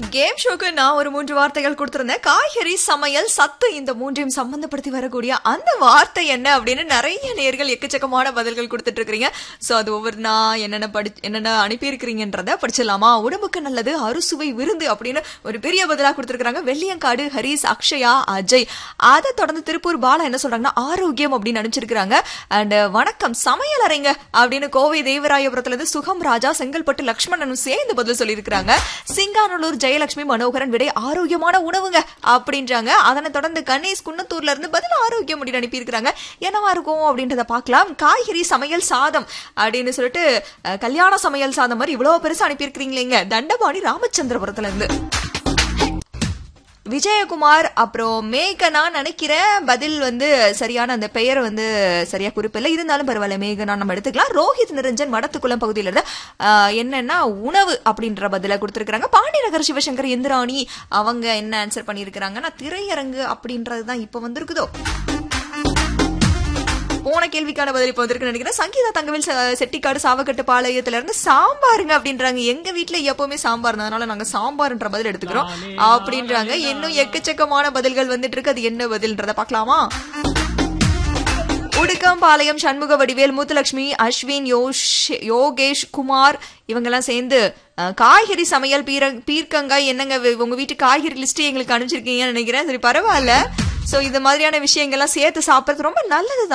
Game ஷோக்கு நான் ஒரு மூன்று வார்த்தைகள் கொடுத்திருந்தேன் காய்கறி சமையல் சத்து இந்த மூன்றையும் சம்பந்தப்படுத்தி வரக்கூடிய அந்த வார்த்தை என்ன அப்படின்னு நிறைய நேர்கள் எக்கச்சக்கமான பதில்கள் கொடுத்துட்டு இருக்கிறீங்க சோ அது ஒவ்வொரு நான் என்னென்ன படி என்னென்ன அனுப்பியிருக்கிறீங்கன்றத படிச்சிடலாமா உடம்புக்கு நல்லது அறுசுவை விருந்து அப்படின்னு ஒரு பெரிய பதிலா கொடுத்திருக்காங்க வெள்ளியங்காடு ஹரிஸ் அக்ஷயா அஜய் அதை தொடர்ந்து திருப்பூர் பாலா என்ன சொல்றாங்கன்னா ஆரோக்கியம் அப்படின்னு அனுப்பிச்சிருக்காங்க அண்ட் வணக்கம் சமையல் அறைங்க அப்படின்னு கோவை தேவராயபுரத்துல இருந்து சுகம் ராஜா செங்கல்பட்டு லக்ஷ்மணனும் சேர்ந்து பதில் சொல்லியிருக்கிறாங்க சிங்கானூர் ஜெயலட்சுமி மனோகரன் விடை ஆரோக்கியமான உணவுங்க அப்படின்றாங்க அதனை தொடர்ந்து கணேஷ் குன்னத்தூர்ல இருந்து பதில் ஆரோக்கியம் அப்படின்னு அனுப்பியிருக்கிறாங்க என்னவா இருக்கும் அப்படின்றத பார்க்கலாம் காய்கறி சமையல் சாதம் அப்படின்னு சொல்லிட்டு அஹ், கல்யாண சமையல் சாதம் மாதிரி இவ்வளவு பெருசா அனுப்பியிருக்கிறீங்களேங்க தண்டபாணி ராமச்சந்திரபுரத்துல இருந்து விஜயகுமார் அப்புறம் மேகனா நினைக்கிறேன் பதில் வந்து சரியான அந்த பெயர் வந்து சரியா குறிப்பில்லை இருந்தாலும் பரவாயில்ல மேகனா நம்ம எடுத்துக்கலாம் ரோஹித் நிரஞ்சன் மடத்துக்குளம் பகுதியில இருந்து ஆஹ், என்னன்னா உணவு அப்படின்ற பதில கொடுத்திருக்காங்க பாண்டியநகர் சிவசங்கர் இந்திராணி அவங்க என்ன ஆன்சர் பண்ணியிருக்கிறாங்கன்னா திரையரங்கு அப்படின்றது தான் இப்ப வந்திருக்குதோ போன கேள்விக்கான பதில் இப்போ வந்திருக்கு நினைக்கிறேன் சங்கீதா தங்கவேல் ச- செட்டிக்காடு சாவக்கட்டு பாளையத்துல இருந்து சாம்பாருங்க அப்படின்றாங்க எங்க வீட்ல எப்பவுமே சாம்பார் தான். அதனால நாங்க சாம்பார்ன்ற பதில் எடுத்துக்கிறோம் அப்படின்றாங்க இன்னும் எக்கச்சக்கமான பதில்கள் வந்துட்டு இருக்கு அது என்ன பதில்ன்றத பார்க்கலாமா உடுக்கம்பாளையம் சண்முக வடிவேல் முத்துலட்சுமி அஸ்வின் யோஷ் யோகேஷ் குமார் இவங்கெல்லாம் சேர்ந்து அஹ், காய்கறி சமையல் பீர பீர்க்கங்காய் என்னங்க வே- உங்க வீட்டு காய்கறி லிஸ்ட் எங்களுக்கு அனுப்பிச்சிருக்கீங்கன்னு நினைக்கிறேன் சரி பரவாயில்ல சோ இந்த மாதிரியான விஷயங்கள்லாம் சேர்த்து சாப்பிடுறது ரொம்ப நல்லது